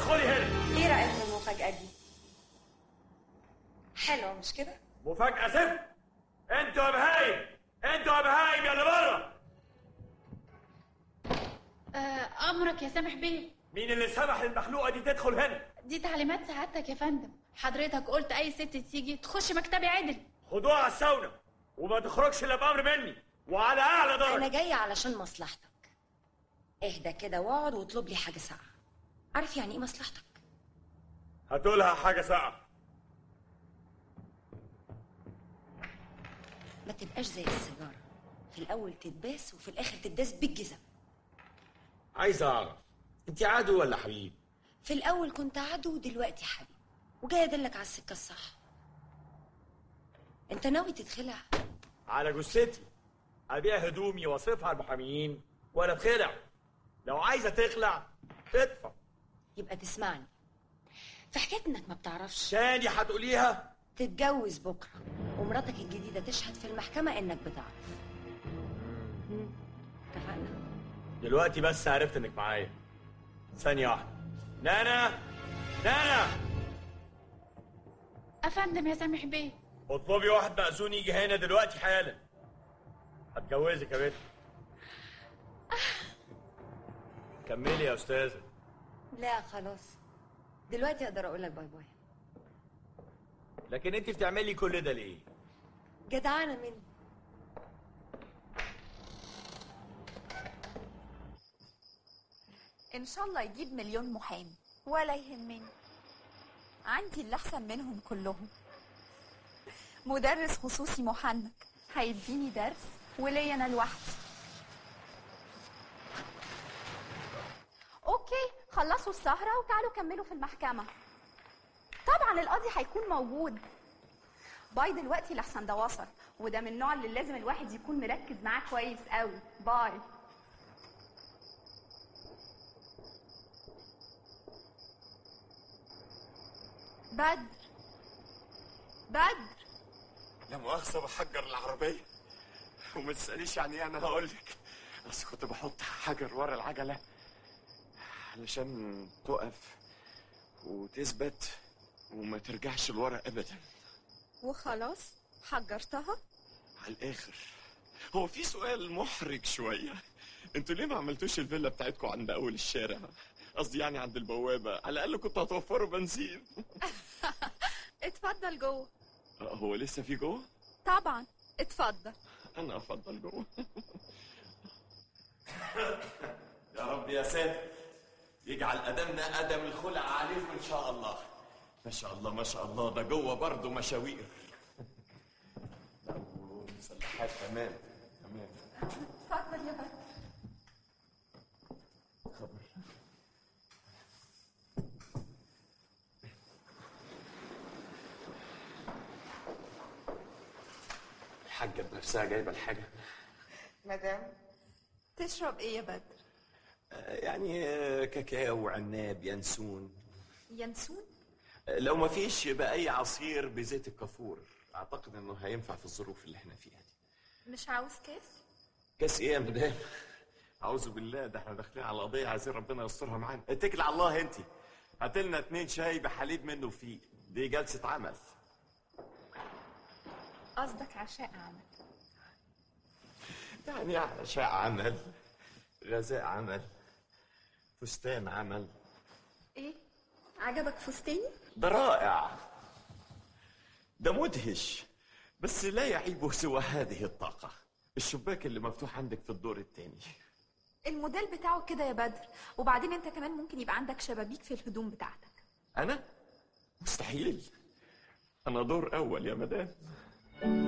ادخلي هنا ايه رايك في المفاجاه دي حلوه مش كده مفاجأة صفر انتوا يا بهايم انتوا يا بهايم يا اللي بره آه امرك يا سامح بيه مين اللي سمح للمخلوقة دي تدخل هنا دي تعليمات سعادتك يا فندم حضرتك قلت اي ست تيجي تخش مكتبي عدل خدوها على الساونا وما تخرجش الا بامر مني وعلى اعلى انا درجة جايه علشان مصلحتك اهدى كده واقعد واطلب لي حاجه ساقعه عارف يعني ايه مصلحتك هاتولها حاجة ساقعة ما تبقاش زي السيجاره في الاول تتباس وفي الاخر تداس بالجزم عايز اعرف انت عدو ولا حبيب في الاول كنت عدو ودلوقتي حبيب وجاي ادلك على السكه الصح انت ناوي تتخلع على جثتي ابيع هدومي واصرفها على المحاميين وانا اتخلع لو عايزة تخلع ادفع يبقى تسمعني في حكايه انك ما بتعرفش تاني هتقوليها تتجوز بكره ومراتك الجديده تشهد في المحكمه انك بتعرف مم. اتفقنا دلوقتي بس عرفت انك معايا ثانية واحدة نانا نانا افندم يا سامح بيه اطلبي واحد مأذون يجي هنا دلوقتي حالا هتجوزك يا بنت كملي يا استاذة لا خلاص دلوقتي اقدر اقول لك باي باي لكن انت بتعملي كل ده ليه؟ جدعانه مني ان شاء الله يجيب مليون محامي ولا يهمني عندي اللي احسن منهم كلهم مدرس خصوصي محنك هيديني درس وليا انا لوحدي اوكي خلصوا السهرة وتعالوا كملوا في المحكمة طبعا القاضي هيكون موجود باي دلوقتي لحسن ده وصل وده من النوع اللي لازم الواحد يكون مركز معاه كويس قوي باي بدر بدر لا مؤاخذة بحجر العربية وما تسأليش يعني ايه انا هقول لك بس كنت بحط حجر ورا العجلة علشان تقف وتثبت وما ترجعش لورا ابدا وخلاص حجرتها على الاخر هو في سؤال محرج شوية انتوا ليه ما عملتوش الفيلا بتاعتكم عند اول الشارع قصدي يعني عند البوابة على الاقل كنتوا هتوفروا بنزين اتفضل جوه آه، هو لسه في جوه طبعا اتفضل انا افضل جوه يا رب يا ساتر يجعل قدمنا قدم الخلع عليكم ان شاء الله ما شاء الله ما شاء الله ده جوه برضه مشاوير لا، ومسلحات كمان كمان اتفضل يا بدر خبر الحاجة بنفسها جايبة الحاجة مدام تشرب ايه يا بدر آه، يعني آه، كاكاو عناب ينسون ينسون آه، لو ما فيش يبقى أي عصير بزيت الكافور أعتقد إنه هينفع في الظروف اللي احنا فيها دي مش عاوز كاس كاس إيه يا مدام؟ أعوذ بالله ده احنا داخلين على قضية عايزين ربنا يسترها معانا اتكل على الله أنت هات لنا اتنين شاي بحليب منه فيه دي جلسة عمل قصدك عشاء عمل يعني عشاء عمل غذاء عمل فستان عمل ايه عجبك فستاني ده رائع ده مدهش بس لا يعيبه سوى هذه الطاقة الشباك اللي مفتوح عندك في الدور الثاني الموديل بتاعه كده يا بدر وبعدين انت كمان ممكن يبقى عندك شبابيك في الهدوم بتاعتك أنا؟ مستحيل أنا دور أول يا مدام